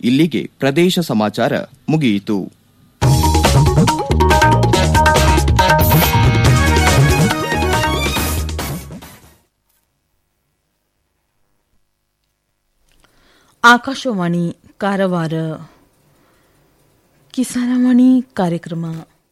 ಇಲ್ಲಿಗೆ ಪ್ರದೇಶ ಸಮಾಚಾರ ಮುಗಿಯಿತು ಆಕಾಶವಾಣಿ ಕಾರವಾರ ಕಿಸಾನವಾಣಿ ಕಾರ್ಯಕ್ರಮ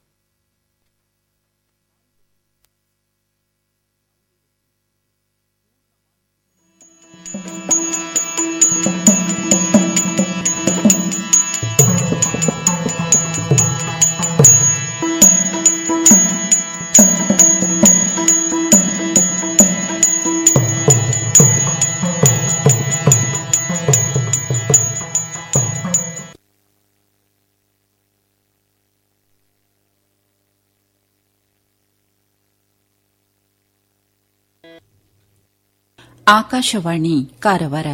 ಆಕಾಶವಾಣಿ ಕಾರವಾರ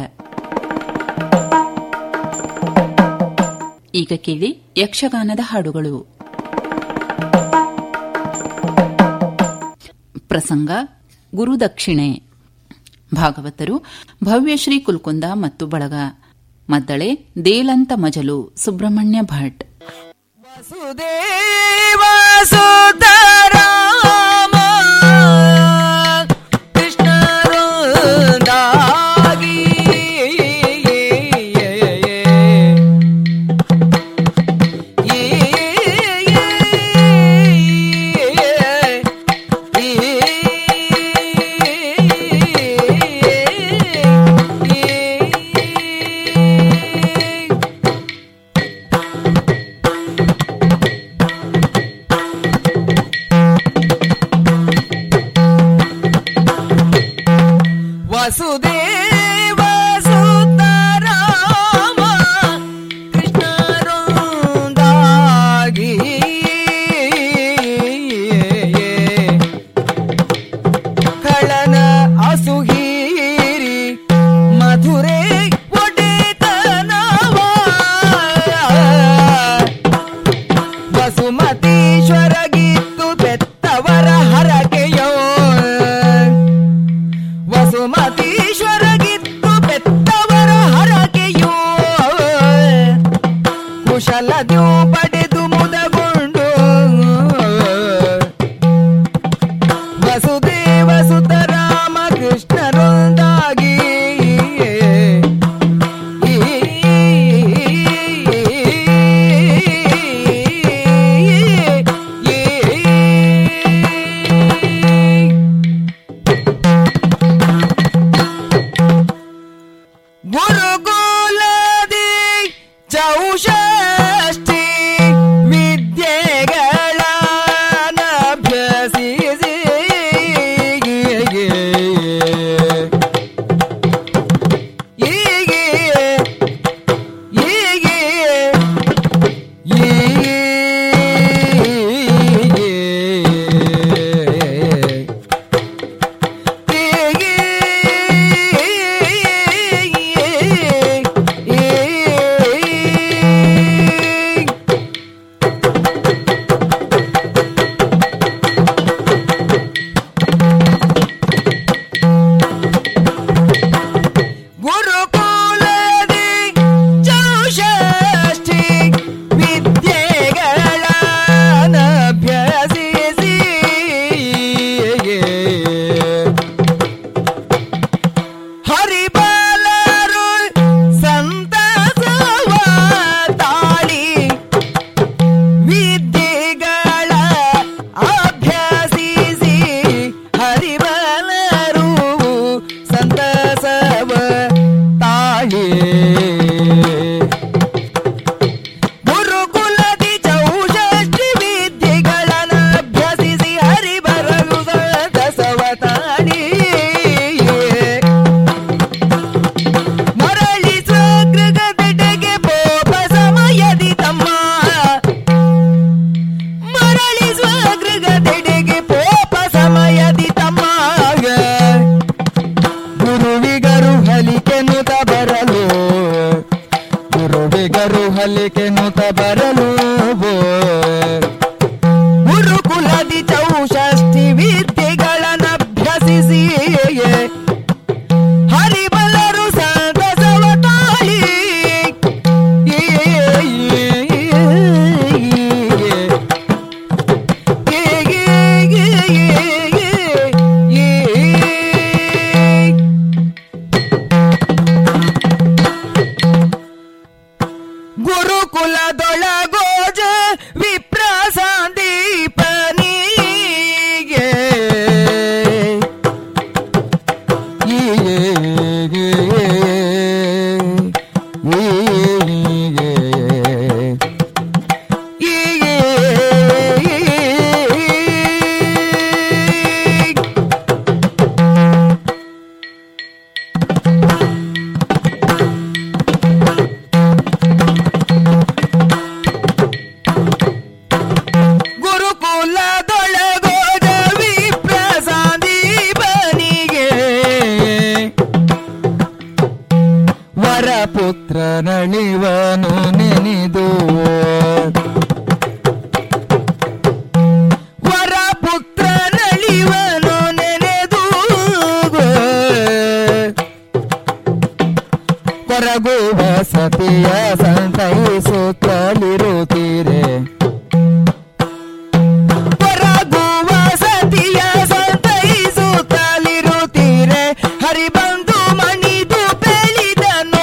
ಈಗ ಕೇಳಿ ಯಕ್ಷಗಾನದ ಹಾಡುಗಳು ಪ್ರಸಂಗ ಗುರುದಕ್ಷಿಣೆ ಭಾಗವತರು ಭವ್ಯಶ್ರೀ ಕುಲ್ಕುಂದ ಮತ್ತು ಬಳಗ ಮದ್ದಳೆ ದೇಲಂತ ಮಜಲು ಸುಬ್ರಹ್ಮಣ್ಯ ಭಟ್ ವಸುದೇವ ಸುತರಾಮ ಕೃಷ್ಣರುಂದಾಗಿ ವಸುದೇವ ಸುತರಾಮ ಕೃಷ್ಣರುಂದಾಗಿ ಕಳನ ಅಸುಹೀರಿ ಮಧುರೆ ಒಡೆತನವ ವಸುಮತೀಶ್ವರ ಗೀತು ಬೆತ್ತವರ ಹರಕೆಯೋ ವಸುಮತೀಶ್ವರ ಗಿತ್ತು ಬೆತ್ತವರ ಹರಕೆಯೋ ಕುಶಲದ್ಯೂ ಪಡೆದು ಮುದಗೊಂಡು ವಸುದೇವ ಸುತ ರಾಮ ಕೃಷ್ಣರೊಂದಾಗಿ ಗುರುಕುಲದಿ ಚೌಷಷ್ಠಿ ವಿದ್ಯೆಗಳನ್ನಭ್ಯಸಿಸಿ ಹೀಗೆ ಹೀಗೆ ಹೀಗೆ ಗುರುಕುಲದಿ ಚೌಷಷ್ಠಿ ವಿದ್ಯೆಗಳನ್ನಭ್ಯಸಿಸಿ ಹರಿಬಲರು ಸಂತಸವ ತಾಳಿ ವಿದ್ಯೆಗಳ ಅಭ್ಯಸಿಸಿ ಹರಿಬಲರು ಸಂತಸವ ತಾಳಿ ಗುರುಕುಲದಿ ಚೌಷಷ್ಠಿ ವಿದ್ಯೆಗಳನ್ನು ಅಭ್ಯಸಿಸಿ ಹರಿಬರಲು ಸಂತಸವ ತಾಳಿ ಮರಳಿ ಸ್ವಗೃಹದೆಡೆಗೆ ಪೋಪ ಸಮಯದಿ ತಮ್ಮ ಮರಳಿ ಸ್ವಗೃಹದೆಡೆಗೆ ಪೋಪ ಸಮಯದಿ ತಮ್ಮ ಗುರುವಿಗರು ಹಲಿಕೆ ನುತ ಬರಲು ಗುರುವಿಗರು ಹಲಿಕೆ ನುತ ಬರಲು ಗುರುಕುಲದಿ ಚೌಷಷ್ಠಿ ವಿದ್ಯೆಗಳನ್ನು ಅಭ್ಯಸಿಸಿ ಹರಿಬಲರು ಸಂತಸವ ತಾಳಿ ಏ ಗುರುಕುಲದೊಳಗೋಜ ವಿಪ್ರ ಸಂದೀಪನಿಗೆ ಗುರುಕುಲದೊಳಗೋದ ವಿಪ್ರ ಸಂದೀಪನಿಗೆ ವರಪುತ್ರ ನಳಿವನು ನೆನೆದು ವರಪುತ್ರ ನಳಿವನು ನೆನೆದು ಕೊರಗುವ ಸತಿಯ ಸಂತೈಸುತ್ತಲಿರುತ್ತೀರೆ ಕೊರಗುವ ಸತಿಯ ಸಂತೈಸುತ್ತಲಿರುತ್ತೀರೆ ಹರಿಬಂದು ಮಣಿದು ಬೆಳಿದನು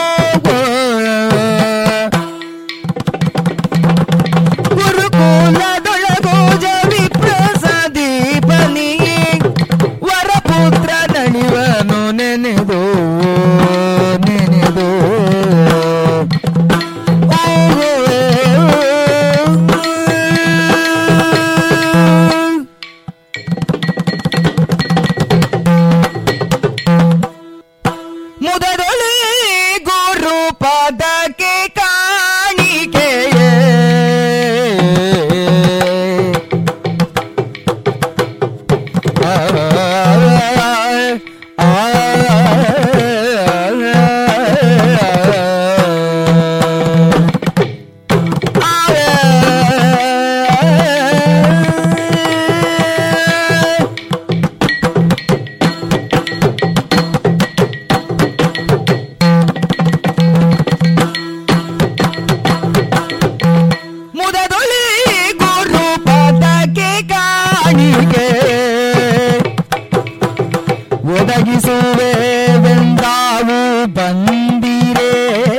ಗುರುಕುಲದೊಳಗೋಜ ವಿಪ್ರಸದೀಪನಿ ವರಪುತ್ರ ನಣಿವನು ನೆನೆದು ನೆನೆದು ಮುದದೊಳೆ ಗುರು ಪದಕ್ಕೆ ಕಾಣಿಕೆಯೇ ಮುದದೊಳಿ ಗುರು ಪದಕ್ಕೆ ಕಾಣಿಕೆ ಒದಗಿಸುವೆ ವೆಂದಾವು ಬಂದಿರೆ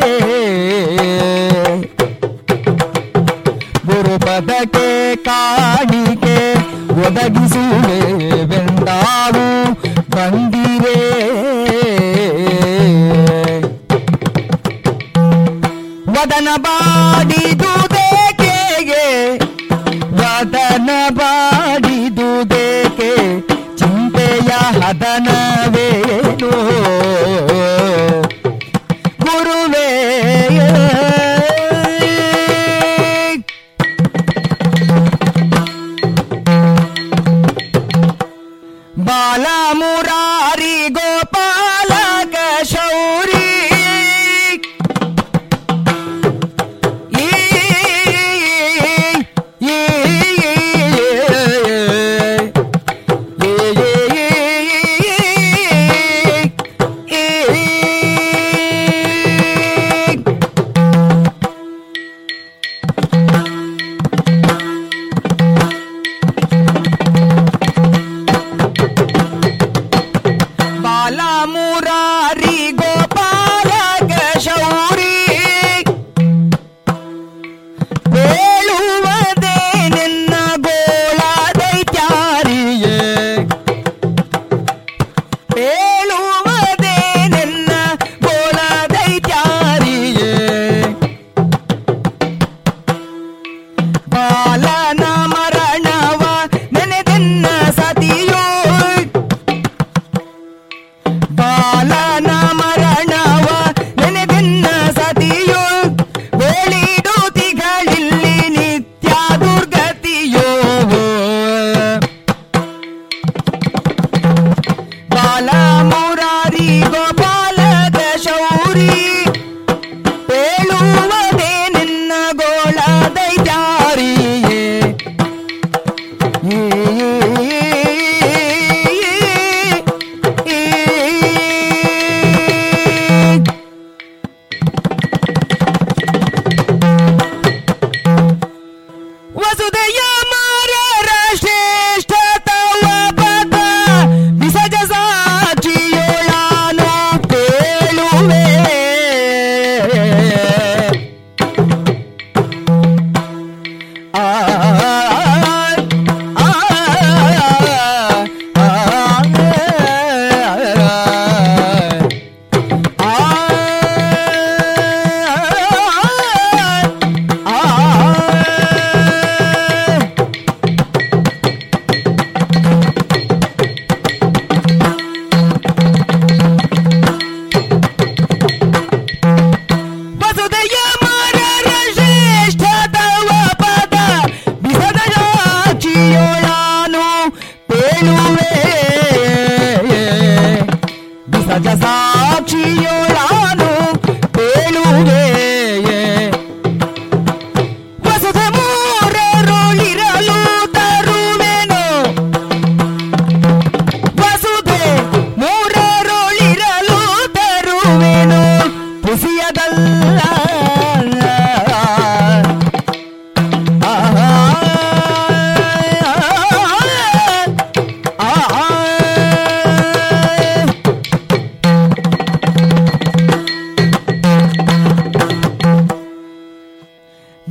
ಗುರು ಪದಕ್ಕೆ ಕಾಣಿಕೆ ಒದಗಿಸುವೆ ವೆಂದಾವು ಬಂದಿರೆ ವದನ ಬಾಡಿದುದೇಕೆಗೆ ವದನ ಬಾಡಿದುದೇಕೆ ಚಿಂತೆಯ ಹದನವೇನು ಗುರುವೇ ಬಾಲ ಮುರಾರಿ ಗೋಪಾಲಕ ಶೌರಿ ಈ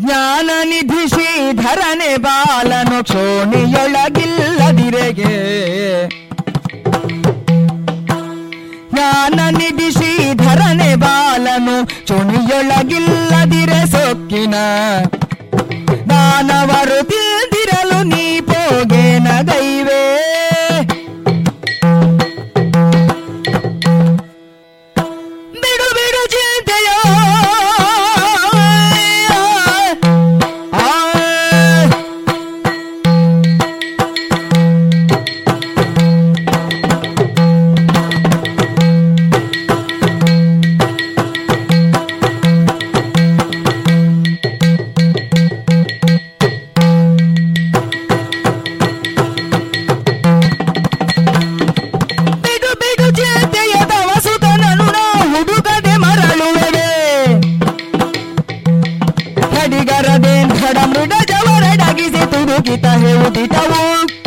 ಜ್ಞಾನ ನಿಧಿ ಶ್ರೀಧರನೆ ಬಾಲನು ಕ್ಷೋಣಿಯೊಳಗಿಲ್ಲದಿರೆಗೆ ಜ್ಞಾನ ನಿಧಿ ಶ್ರೀಧರನೆ ಬಾಲನು ಚುಣಿಯೊಳಗಿಲ್ಲದಿರೆ ಸೊಕ್ಕಿನ ದಾನವರು ತಿಳಿದಿರಲು ನೀ ಪೋಗೇನ ಗೈವೇ ಬಿಡು ಬಿಡು ಚಿಂತೆಯ ಬಿಡು ಬಿಡು ಚಿಂತೆಯ ದವಸುತನನು ನಾ ಹುಡುಗದೆ ಮರಳುವೆವೆ ಕಡಿಗರದೆ ಧಡ ಮೃಡ ಜವರಡಗಿಸಿ ತುಡುಕಿತ ಹೇವುದಿಟವು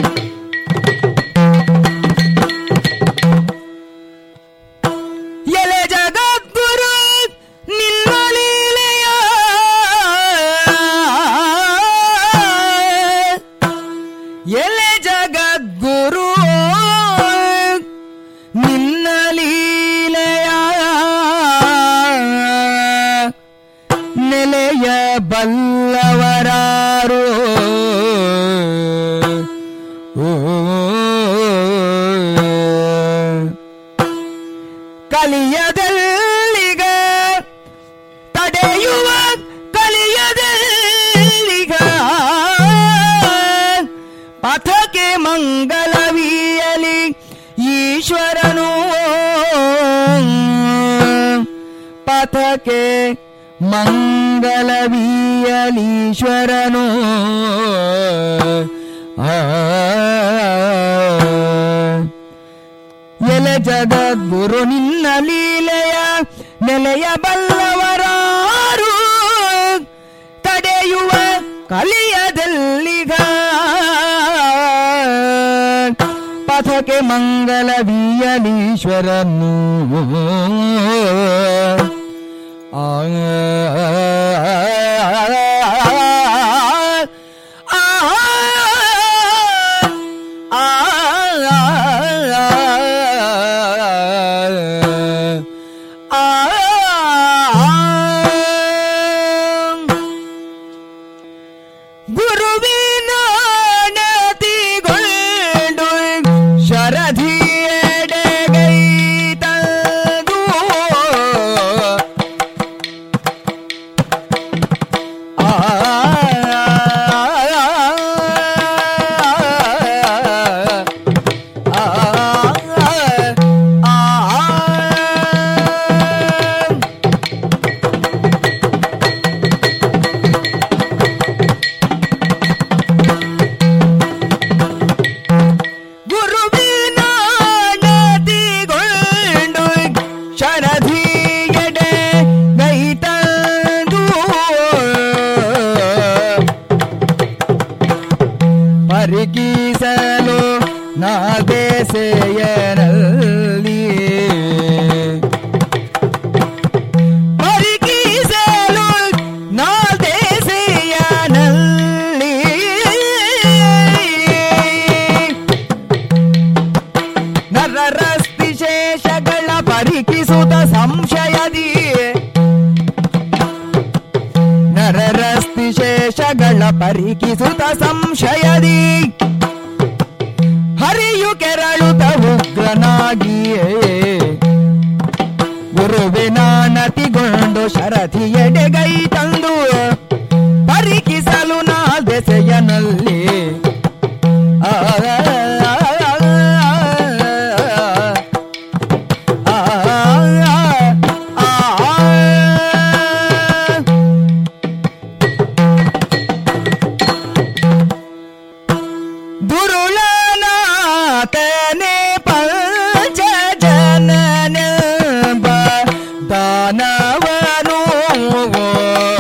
ಎಲೆ ಜಗದ್ಗುರು ನಿನ್ನ ಲೀಲೆಯ ಎಲೆ ಜಗದ್ಗುರು ನಿನ್ನ ಲೀಲೆಯ ನೆಲೆಯ ಬಲ್ಲವರಾರು ಓ ಕಲಿಯದಲ್ಲಿಗ ತಡೆಯುವ ಕಲಿಯದಲ್ಲಿಗ ಪಥಕ್ಕೆ ಮಂಗಲವಿಯಲಿ ಈಶ್ವರನು ಪಥಕ್ಕೆ ಮಂಗಲವಿಯಲೀಶ್ವರನು ಆ ಎಲೆ ಜಗದ್ಗುರು ನಿನ್ನ ಲೀಲೆಯ ನೆಲೆಯ ಬಲ್ಲವರಾರು ತಡೆಯುವ ಕಲಿಯದಲ್ಲಿಗ ಪಥಕ್ಕೆ ಮಂಗಲವೀಯಲೀಶ್ವರನು ಆ ಗುರುವಿನ ನತಿಗೊಂಡು ಶರಧಿಯೆಡೆಗೈತದು ಆ ಗುರುವಿನ ನತಿಗೊಂಡು ಶರಧಿಯಡೆ ಗೈತಂದು ಪರಿಕೀಸಲು ನಾದೇಸೆಯರಲ್ಲಿ ಪರಿಕೀಸಲು ನಾದೇಸೆಯನಲ್ಲಿ ನರರಸ್ತಿಶೇಷಗಳ ಪರಿಕಿಸುತ್ತ ಸಂಶಯದಿ ನರರಸ್ತಿಶೇಷಗಳ ಪರಿಕಿಸುತ್ತ ಸಂಶಯದಿ ಹರಿಯು ಕೆರಳುತ್ತ ಉಗ್ರನಾಗಿಯೇ ಗುರುವಿನ ನತಿಗೊಂಡು ಶರಥಿಯೆಡೆಗೈ ತಂದು ಪರಿಕಿಸಲು ನಾ ದೆಸೆಯನಲ್ಲಿ ಆ ದುರುಳನಾತನೆ ಪಂಚ ಜನನೆಂಬ ದಾನವನು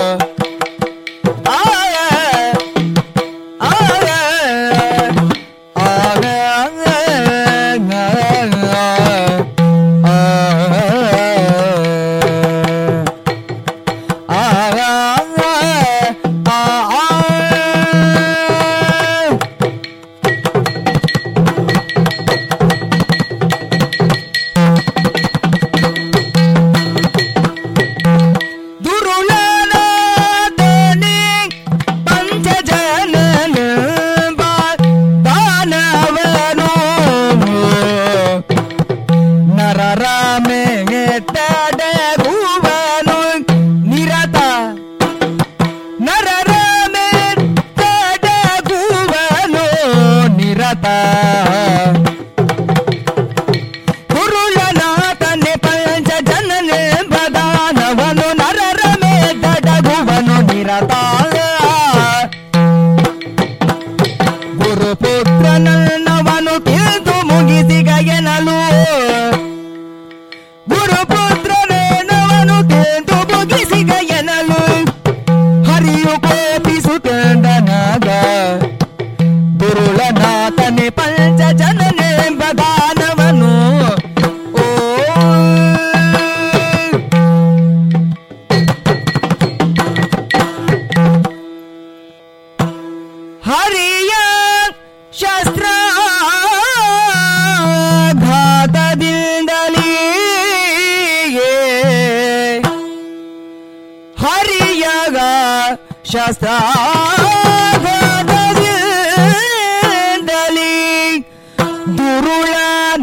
ಶಸ್ತ್ರಾಘಾತದಿಂದಲಿ ದುರುಳ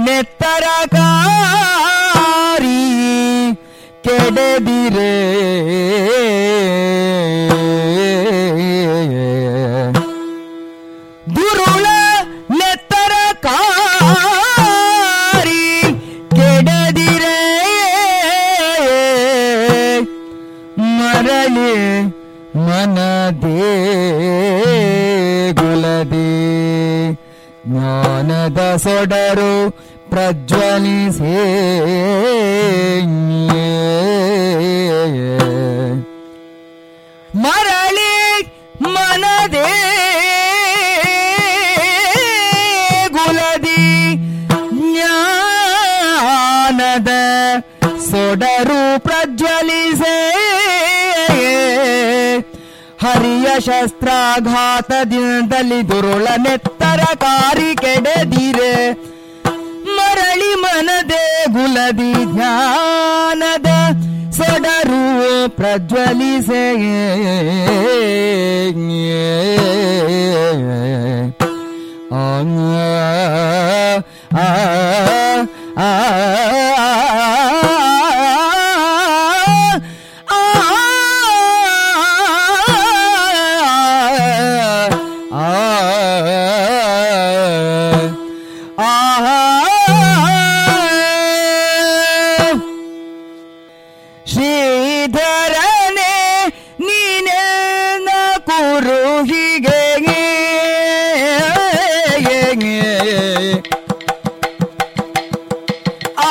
ನೆತ್ತರಕಾರಿ ಕೆಡದಿರೆ ದುರುಳ ನೆತ್ತರಕಾರಿ ಕೆಡದಿರೆ ಮರಳಿ ಮನದೇ ಗುಲದಿ ಜ್ಞಾನದ ಸೊಡರು ಪ್ರಜ್ವಲಿಸೇ ಮರಳಿ ಮನದೇ ಗುಲದಿ ಜ್ಞಾನದ ಸೊಡರು ಪ್ರಜ್ವಲಿಸೆ ಹರಿಯ ಶಸ್ತ್ರಾಘಾತದಿಂದಲಿ ದುರುಳ ನೆತ್ತರ ಕಾರಿ ಕೆಡದಿರೆ ಮರಳಿ ಮನದೆ ಗುಲದಿ ಜ್ಞಾನದ ಸೊಡರು ಪ್ರಜ್ವಲಿಸೆ ಆ ಆ ಶ್ರೀಧರನೆ ನೀನೆನ್ನ ಕುರು ಹೀಗೆ ಆ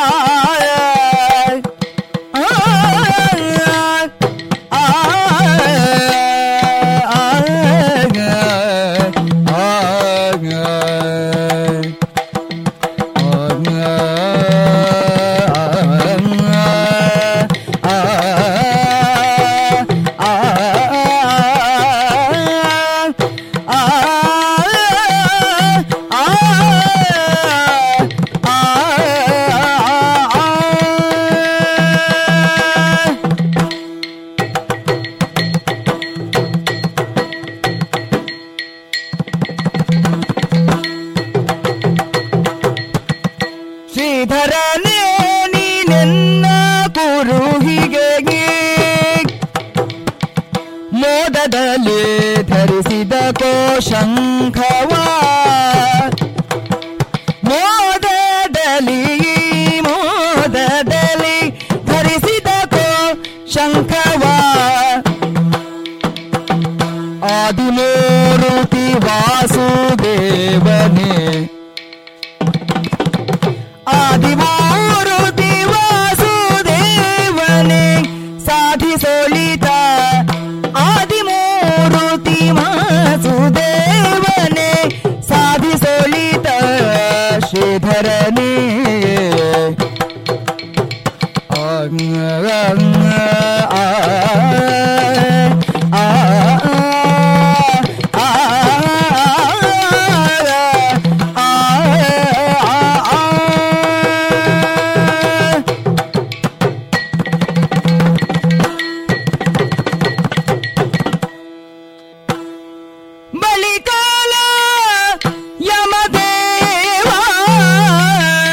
ಶ್ರೀಧರನೇ ನೀನೆನ್ನ ಕುರು ಹೀಗೆ ಮೋದದಲ್ಲಿ ಧರಿಸಿದ ಕೋಶಂಖವ ಮೋದದಲ್ಲಿ ಮೋದದಲ್ಲಿ ಧರಿಸಿದ ಕೋ ಶಂಖವ ಆದಿಮೂರುತಿ ವಾಸುದೇವನೇ ಆದಿಮೂರುತಿ ವಾಸುದೇವನೇ ಸಾಧಿಸೋಳಿತ ಆದಿಮೂರುತಿ ವಾಸುದೇವನೇ ಸಾಧಿಸೋಳಿತ ಶ್ರೀಧರನೇ ಬಲಿಕಾಲ ಯಮದೇವ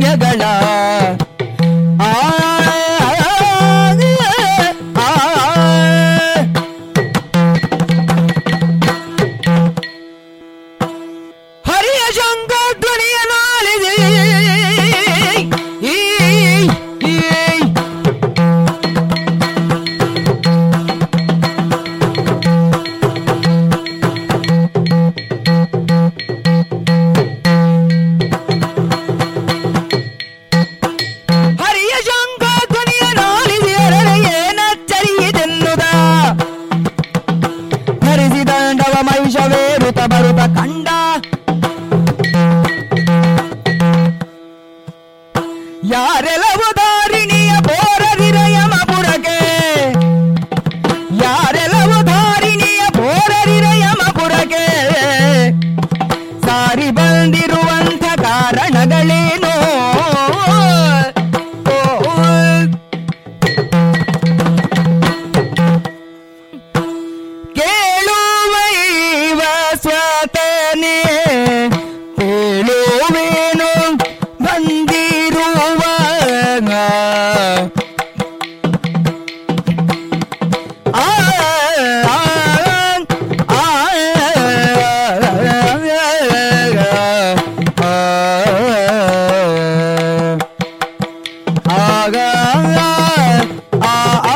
ವಿನಯಗಳ ಆ ಆ, ಹರಿಯ ಶಂಕ ಧ್ವನಿಯ ನಾಳಿದೆ ಈ, ಈ, ಹರಿಯ ಶಂಕ ಧ್ವನಿಯ ನಾಳಿದೆ ಏನಚ್ಚರಿಯಿದೆನ್ನುದ ಧರಿಸಿದಂಡವ ಮಹಿಷವೇರುತ ಬರುತ ಕಂಡ ಯಾರೆಲವು ಧಾರಿಣಿಯ ಬೋರರಿರ ಯಮಪುರಕ್ಕೆ ಯಾರೆಲವು ಧಾರಿಣಿಯ ಬೋರರಿರ ಯಮಪುರಕ್ಕೆ ಸಾರಿ ಬಂದಿರುವಂಥ ಕಾರಣಗಳೇನೋ ಓ, ಕೇಳುವೈವ ಸ್ವತನೆ ಕೇಳುವೇನು ಬಂದಿರುವ ಆ, ಆ, ಆ, ಆಗ ಆ, ಆ,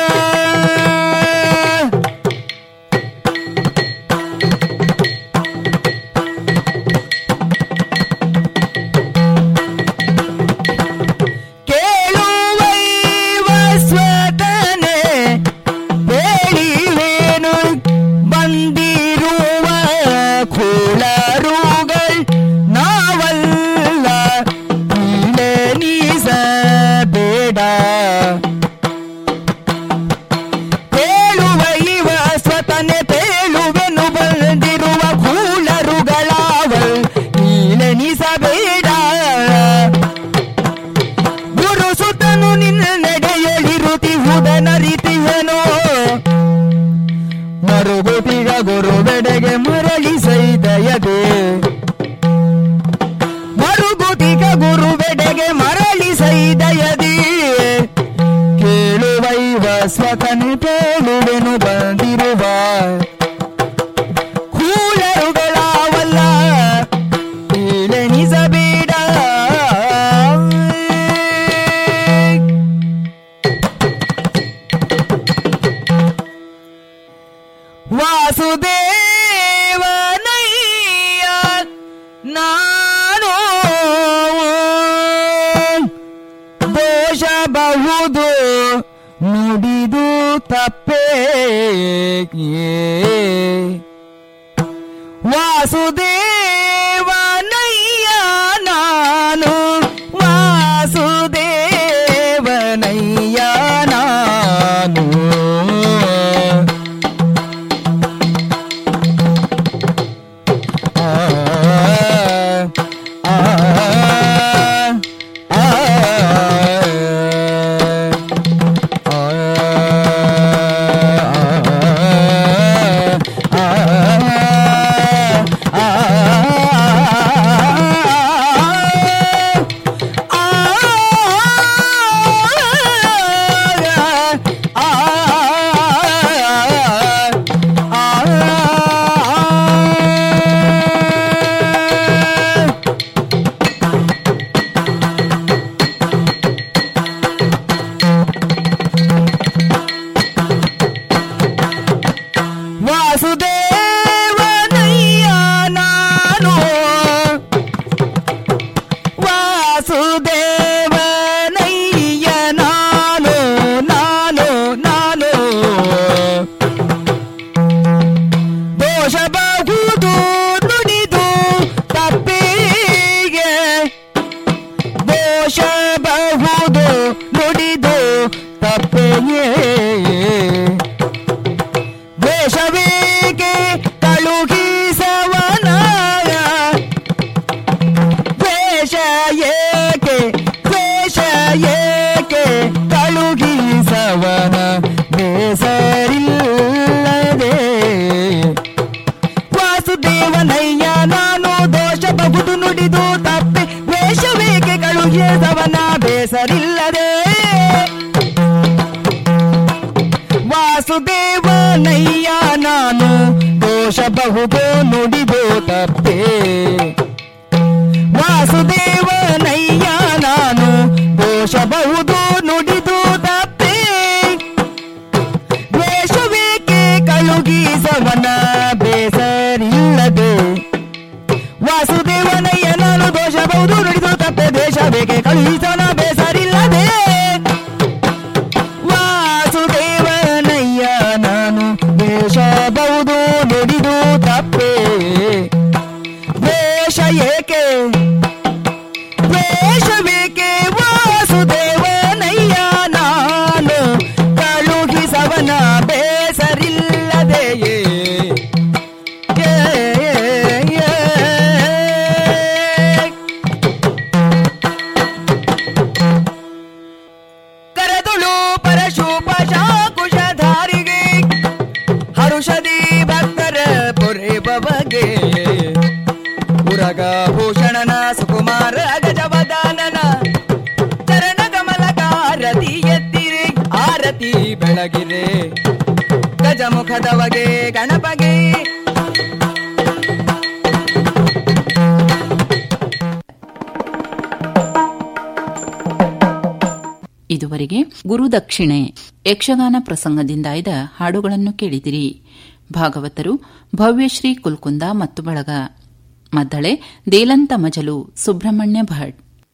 ಕೇಳುವೈವ ಸ್ವತನೆ ಬೇಡಿವೇನು ಬಂದಿರುವ ಕುಳರುಗಳ್ ನಾವಲ್ಲ ನೀಸಬೇಡ ಕೇಳುವೈವ ಸ್ವತನೆ ತೇಳುವೆನು ಬಂದಿರುವ ಕೂಳರುಗಳಾವಲ್ ನೀಲೆನಿಸಬೇಡ ಗುರು ಸುತನು ನಿನ್ನ ನಡೆಯಲಿರುತ್ತಿಹುದನರಿತಿಹನೋ ಮರುಗುತಿಗ ಗುರುವೆಡೆಗೆ ಮರಳಿ ಸೈದಯದೆ ಮರುಗುತಿಗ ಗುರುವೆಡೆಗೆ ಮರಳಿ ಸೈದಯದಿ ಕೇಳುವೈವ ಸ್ವತನೆ ತೇಳುವೆನು ಬಂದಿರುವ ಕೂಳರುಗಳಾವಲ್ಲ ನೀಲೆನಿಸಬೇಡ ವಾಸುದೇವನಯ್ಯ ನಾನು ದೋಷ ಬಹುದು ನುಡಿದು ತಪ್ಪೇ ವಾಸುದೇವನಯ್ಯ ನಾನು ವಾಸುದೇವನಯ್ಯ ನಾನು ಆ, ಆ, ಆ, ವಾಸುದೇವನಯ್ಯ ನಾನು ವಾಸುದೇವನಯ್ಯ ನಾನು ನಾನು ನಾನು ದೋಷ ಬಹುದು ನುಡಿದು ತಪ್ಪಿಗೆ ದೋಷ ಬಹುದು ನುಡಿದು ತಪ್ಪೆಯೇ ದ್ವೇಷವೇಕೆ ಕಳುಹಿಸವನ ದ್ವೇಷ ಏಕೆ ದ್ವೇಷ ಏಕೆ ಕಳುಹಿಸವನ ಬೇಸರಿಲ್ಲದೆ ವಾಸುದೇವನಯ್ಯ ನಾನು ದೋಷ ಬಹುದು ನುಡಿದು ತಪ್ಪೆ ದ್ವೇಷವೇಕೆ ಕಳುಹಿಸವನ ಕಳುಹಿಸವನ ಬೇಸರಿಲ್ಲದೆ ವಾಸುದೇವನಯ್ಯ ನಾನು ದೋಷ ಬಹುದೋ ನುಡಿದೋ ತಪ್ಪೇ ವಾಸುದೇವನಯ್ಯ ನಾನು ದೋಷ ಬಹುದು ನುಡಿದು ತಪ್ಪೇ ದ್ವೇಷವೇಕೆ ಕಳುಗಿಸವನ ಬೇಸರಿಲ್ಲದೆ ವಾಸುದೇವನಯ್ಯ ನಾನು ದೋಷ ಬಹುದು ನುಡಿದು ತಪ್ಪೆ ದ್ವೇಷ ಬೇಕೆ ಕಳುಹಿಸವನ ಬೇಸರಿಲ್ಲದೆ ವಾಸುದೇವನಯ್ಯ ನಾನು ದ್ವೇಷ ಬಹುದು ನುಡಿದು ತಪ್ಪೆ ದ್ವೇಷ ಏಕೆ ದ್ವೇಷಬೇಕೆ ವಾಸುದೇವನಯ್ಯ ನಾನು ಕಳುಹಿಸವನ ಬೇಸರಿಲ್ಲದೆಯೇ ಏ, ಏ, ಏ. ಕರೆದುಳು ಪರಶುಪಶಾಕುಶಧಾರಿಗೆ ಹರುಷದಿ ಭಕ್ತರ ಪೊರೆಬವಗೆ ಉರಗ ಭೂಷಣನ ಸುಕುಮಾರ ಗಜವದಾನನ ಚರಣ ಕಮಲಕಾರತಿ ಎತ್ತಿರಿ ಆರತಿ ಬೆಳಗಿರೆ ಗಜಮುಖದವಗೆ ಗಣಪಗೆ ಇದುವರೆಗೆ ಗುರುದಕ್ಷಿಣೆ ಯಕ್ಷಗಾನ ಪ್ರಸಂಗದಿಂದ ಆಯ್ದ ಹಾಡುಗಳನ್ನು ಕೇಳಿದಿರಿ ಭಾಗವತರು ಭವ್ಯಶ್ರೀ ಕುಲ್ಕುಂದ ಮತ್ತು ಬಳಗ ಮದ್ದಳೆ ದೇಲಂತ ಮಜಲು ಸುಬ್ರಹ್ಮಣ್ಯ ಭಟ್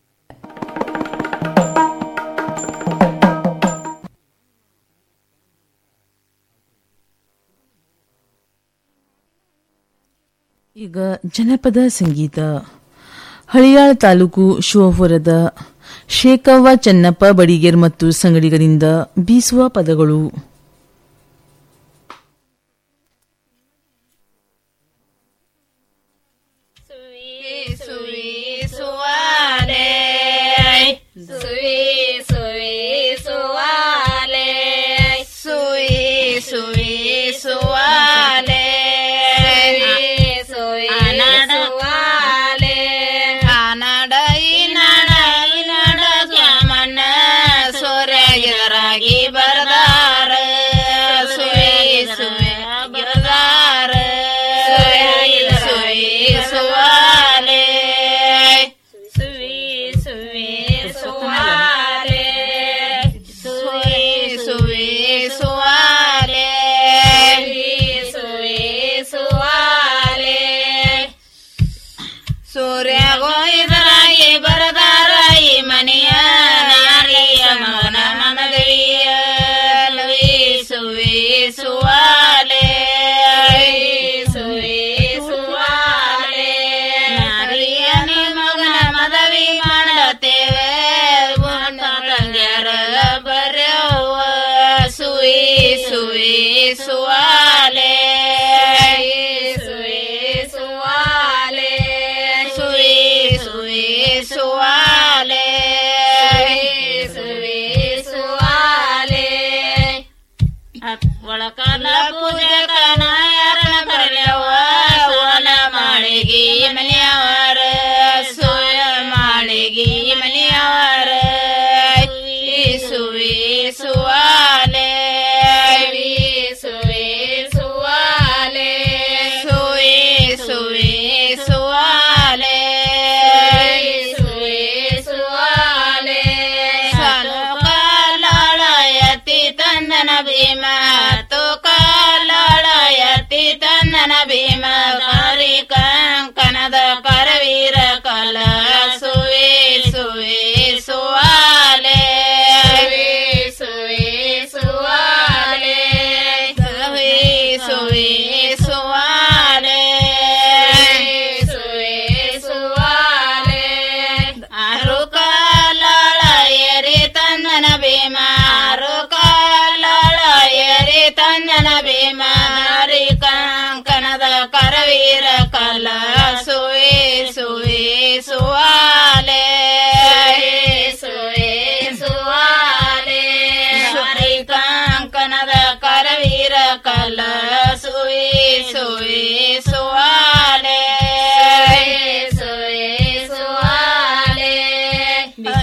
ಈಗ ಜನಪದ ಸಂಗೀತ ಹಳಿಯಾಳ ತಾಲೂಕು ಶಿವಪುರದ ಶೇಕವ್ವ ಚೆನ್ನಪ್ಪ ಬಡಿಗೇರ್ ಮತ್ತು ಸಂಗಡಿಗರಿಂದ ಬೀಸುವ ಪದಗಳು ಸುವಿ ಸುವಾಲೆ ಸುವಿ ಸುವಿ ಸುವಾಲೆ ಸುವಿ ಸುವಿ ಸುವಾಲೆ ಸುವಿ ಸುವಾಲೆ ಕನ್ನಡ ನಡ ನಡ ಮಣ್ಣ ಸೂರ್ಯಗಿರಾಗಿ ಬರ್ದಾರ ಸುವಿ ಸುವಿ ಬರ್ದಾರ ಸುವಿ ಸುವಿ ಸುವಾಲೆ ಸುವಿ ಸುವಿ ಸುವಾಲೆ ಸುವಿ ಸುವಿ ಸುವಾಲೆ ಸುವಿ ಸುವಾಲೆ ಸೂರ್ಯ ಗೋಯಿದರಾಯಿ ಬರದಾರಾಯಿ ಮನೆಯ ನಾರಿಯ ಮಗನ ಮನಗವಿಯ ಸುವಿ ಸುವಾಲೆ ಸುವಿ ಸುವಾಲೆ ನಾರಿಯ ಮಗನ ಮದವಿ ಮಾಡತೇವೆ ತಂಗ್ಯಾರ ಬರ್ಯವ್ವ ಸುವಿ ಸುವಿ ಸುವಾಲೆ ಸುವಿ ಸುವಾಲೆ ಸುವಿ ಸುವಿ ಸುವಾಲೆ ಸುವಿ ಸುವಾಲೆ ಒಳಕಲ್ಲ ಪೂಜೆ ಕನಾಯರನ ಕರಲ್ಯವ್ವ ಸೋನ ಮಾಳಿಗಿ ಮನೆಯವರ ಸೋಯ ಮಾಳಿಗಿ ಮನೆಯವರ ಸುವಿ ಸುವಾಲೆ ಸುವಿ ಸುವಾಲೆ ಸುವಿ ಸುವಿ ಸುವಾಲೆ ಸುವಿ ಸುವಾಲೆ ಸಾಲು ಕಾಲಾಳಯತಿ ತಂದನ ಭೀಮ ತು ಕಾಲಾಳಯತಿ ತಂದನ ಭೀಮ ಕಾರಿ ಕಂಕನದ ಕರವೀರ ಕಲ ಸುವಿ ಸುವಿ ಸುವಾಲೆ ಸುವಿ ಸುವಾಲೆ ಸುವಿ ಸುವಿ ಸುವಾಲೆ ಸುವಿ ಸುವಾಲೆ ಆರು ಕಾಲಾಳ ಎರಿ ತಂದನ ಭೀಮ ಆರು ಕಾಲಾಳ ಎರಿ ತಂದನ ಭೀಮ ಹರಿ ಕಂಕಣದ ಕರವೀರ ಕಲ ಸುವಿ ಸುವಿ ಸುವಾಲೆ ಸುವಿ ಸುವಾಲೆ ಹರಿ ಕಂಕಣದ ಕರವೀರ ಕಲ ಸುವಿ ಸುವಿ ಸುವಾಲೆ ಸುವಿ ಸುವಾಲೆ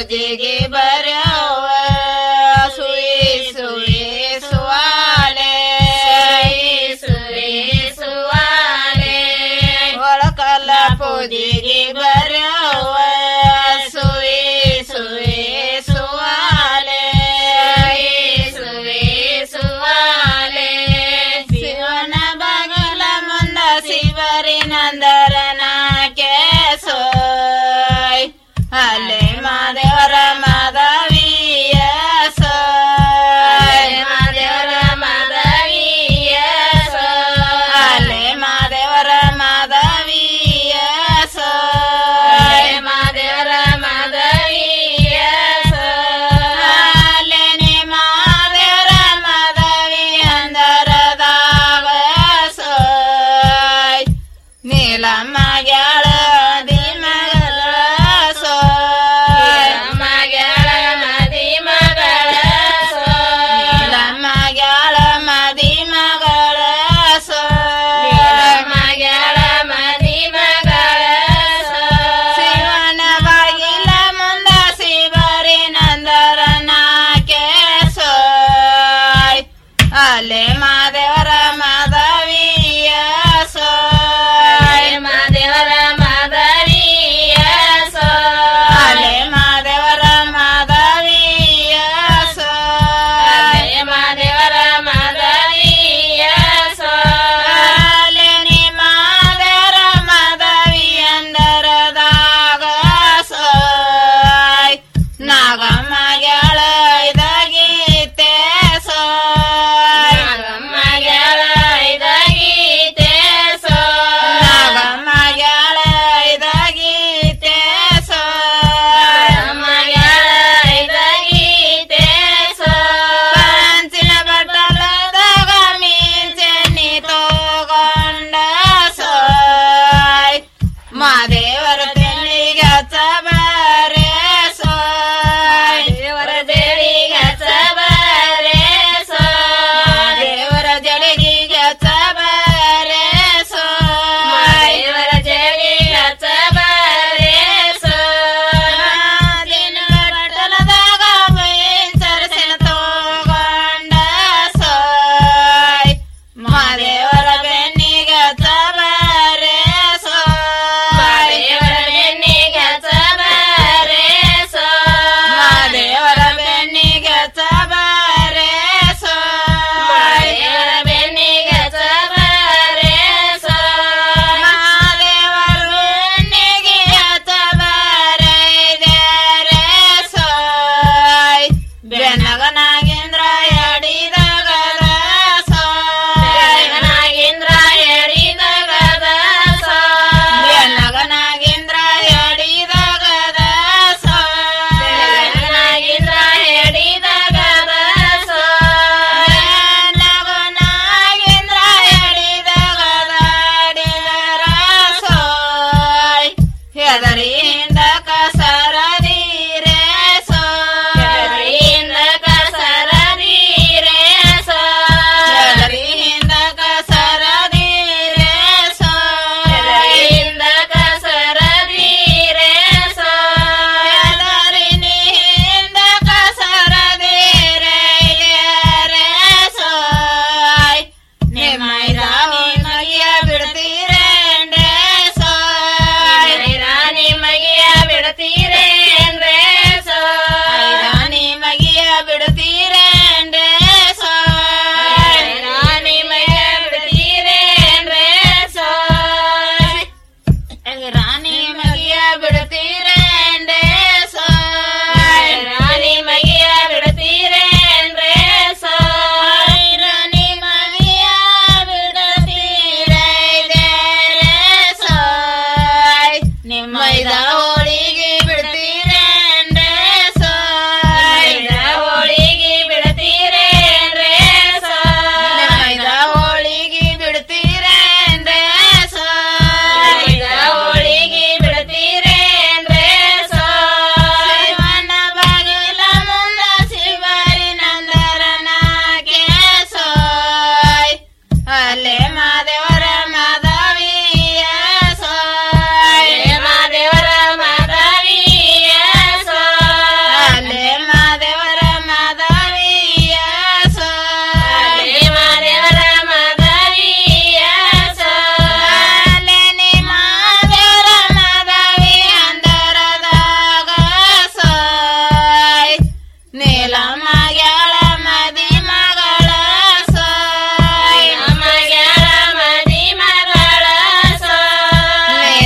ಪೂಜೆಗೆ ಬರ್ಯವ ಸುಯಿ ಸುಯಿ ಸುವಾಲೆ ಸುಯಿ ಸುವಾಲೆ ಒಳಕಲ್ಲ ಪೂಜೆಗೆ ಬರ್ಯವ ಸುಯಿ ಸುಯಿ ಸುವಾಲೆ ಸುಯಿ ಸುವಾಲೆ ಶಿವನ ಬಗಲ ಮುಂದ ಶಿವರಿ ನಂದರನ ಕೇಸೋಯ್ ಅಲೆ ಮಾದೇವರ ಮಾಧವಿಯ ಸೋಯ್ ಮಾದೇವರ ಮಾಧವಿಯ ಅಲೆ ಮಾದೇವರ ಮಾಧವಿಯ ಸೋಯ್ ಮಾದೇವರ ಮಾಧವಿಯ ಅಲೆ ನಿ ಮಾದೇವರ ಮಾಧವಿ ಅಂದರದಾಗ ಸೋಯ್ ನೀಲಮ್ಮ ಗ್ಯಾಳ ದಿ ಮಗಳ ಸೋಯ್ ಮಗಳ ಮದಿ ಮಗಳ ನೀಲಮ್ಮ ಗ್ಯಾಳ ಮದಿ ಮಗಳ ಸೋಯ್ ಮಗಳ ಮದಿ ಮಗಳ ಶಿವನ ಬಾಗಿಲ ಮುಂದ ಶಿವರಿ ನಂದರನ ಕೇಸೋಯ್ ಅಲೆ ಮಾದೇವರ ಮಾಧವಿಯ ಸೋಯ್ ಮಾದೇವರ ಮಾಧವಿಯ ಸೋಯ್ ಮಾದೇವರ ಮಾಧವಿಯ ಸೋಯ್ ಮಾದೇವರ ಮಾಧವಿಯ ಸೋಯ್ ನಿ ಮಾದೇವರ ಮಾಧವಿ ಅಂದರದಾಗ ಸೋಯ್ ನಾಗಮ್ಮ ಗೆಳ ಇದಗೀತೆ ಸೋಯ್ ನಾಗಮ್ಮ ಗೆಳ ಇದಗೀತೆ ಸೋಯ್ ನಾಗಮ್ಮ ಗೆಳ ಇದಗೀತೆ ಸೋಯ್ ನಾಗಮ್ಮ ಗೆಳ ಇದಗೀತೆ ಸೋಯ್ ಪಂಚಿನ ಬಟ್ಟಲದಾಗ ಮೀಂಚೆನಿ ತಗೊಂಡ ಸೋಯ್ ಮಾದೇವರ ತೆಲಿಗೆ ಚಬರೆ ಸೋಯ್ ದೇವರ ಜಡಿಗೆ ಚಬರೆ ಸೋಯ್ ದೇವರ ಜಡಿಗೆ ಚಬರೆ ಸೋಯ್ ದೇವರ ಜಡಿಗೆ ಚಬರೆ ಸೋಯ್ ದಿನ ಬಟ್ಟಲದಾಗ ಮೈಂಚರಸಿನ ತಗೊಂಡ ಸೋಯ್ ಮಾದೇವರ ಬೆನ್ನಿಗೆ ಚಬರೆ ಸೋಯ್ ದೇವರ ಬೆನ್ನಿಗೆ ಚಬರೆ ಸೋಯ್ ಮಾದೇವರ ಬೆನ್ನಿಗೆ ಚಬರೆ ಸೋಯ್ ದೇವರ ಬೆನ್ನಿಗೆ ಚಬರೆ ಸೋಯ್ ಮಾದೇವರ ಬೆನ್ನಿಗೆ ಚಬರೆ ದೇರೆ ಸೋಯ್ ಬೆನ್ನಗ ನಾಗೇಂದ್ರ ಎಡಿದಗದ ಸೋಯ್ ನಾಗೇಂದ್ರ ಎಡಿದಗದ ಸೋಯ್ ಬೆನ್ನಗ ನಾಗೇಂದ್ರ ಎಡಿದಗದ ಸೋಯ್ ನಾಗೇಂದ್ರ ಎಡಿದಗದ ಸೋಯ್ ಬೆನ್ನಗ ನಾಗೇಂದ್ರ ಎಡಿದಗದ ಎಡಿದರ ಸೋಯ್ ಹೆದರಿಯಿಂದ ಕಸರದೀರೆ ಸೋದರಿಯಿಂದ ಕಸರದೀರೆ ಸೋದರಿಯಿಂದ ಕಸರದೀರೆ ಸೋದರಿಯಿಂದ ಕಸರದೀರೆ ಸೋದರಿನಿಂದ ಕಸರದೀರೆ ಸೋಯ್ ನಿಮ್ಮೈರಾನಿ ಮಗಿಯ ಬಿಡ್ತೀರೇಂದ್ರೆ ಸೋಯ್ ರಾಣಿ ಮಗಿಯ ಬಿಡ್ತೀರೇಂದ್ರೆ ಸೋಯ್ ರಾಣಿ ಮಗಿಯ ಬಿಡ್ತೀರೇಂದ್ರೆ ಸೋಯ್ ರಾಣಿ ಮಗಿಯ ಬಿಡ್ತೀರೇಂದ್ರೆ ಸೋಯ್ ರಾಣಿ ಮಗಿಯ ಬಿಡ್ತೀರೇಂದ್ರೆ ಸೋಯ್ ರಾಣಿ ಮಗಿಯ ಬಿಡ್ತೀರೇಂದ್ರೆ ಸೋಯ್ ರಾಣಿ ಮಗಿಯ ಬಿಡ್ತೀರೇ ಸೋಯ್ ನಿಮ್ಮ ಇದ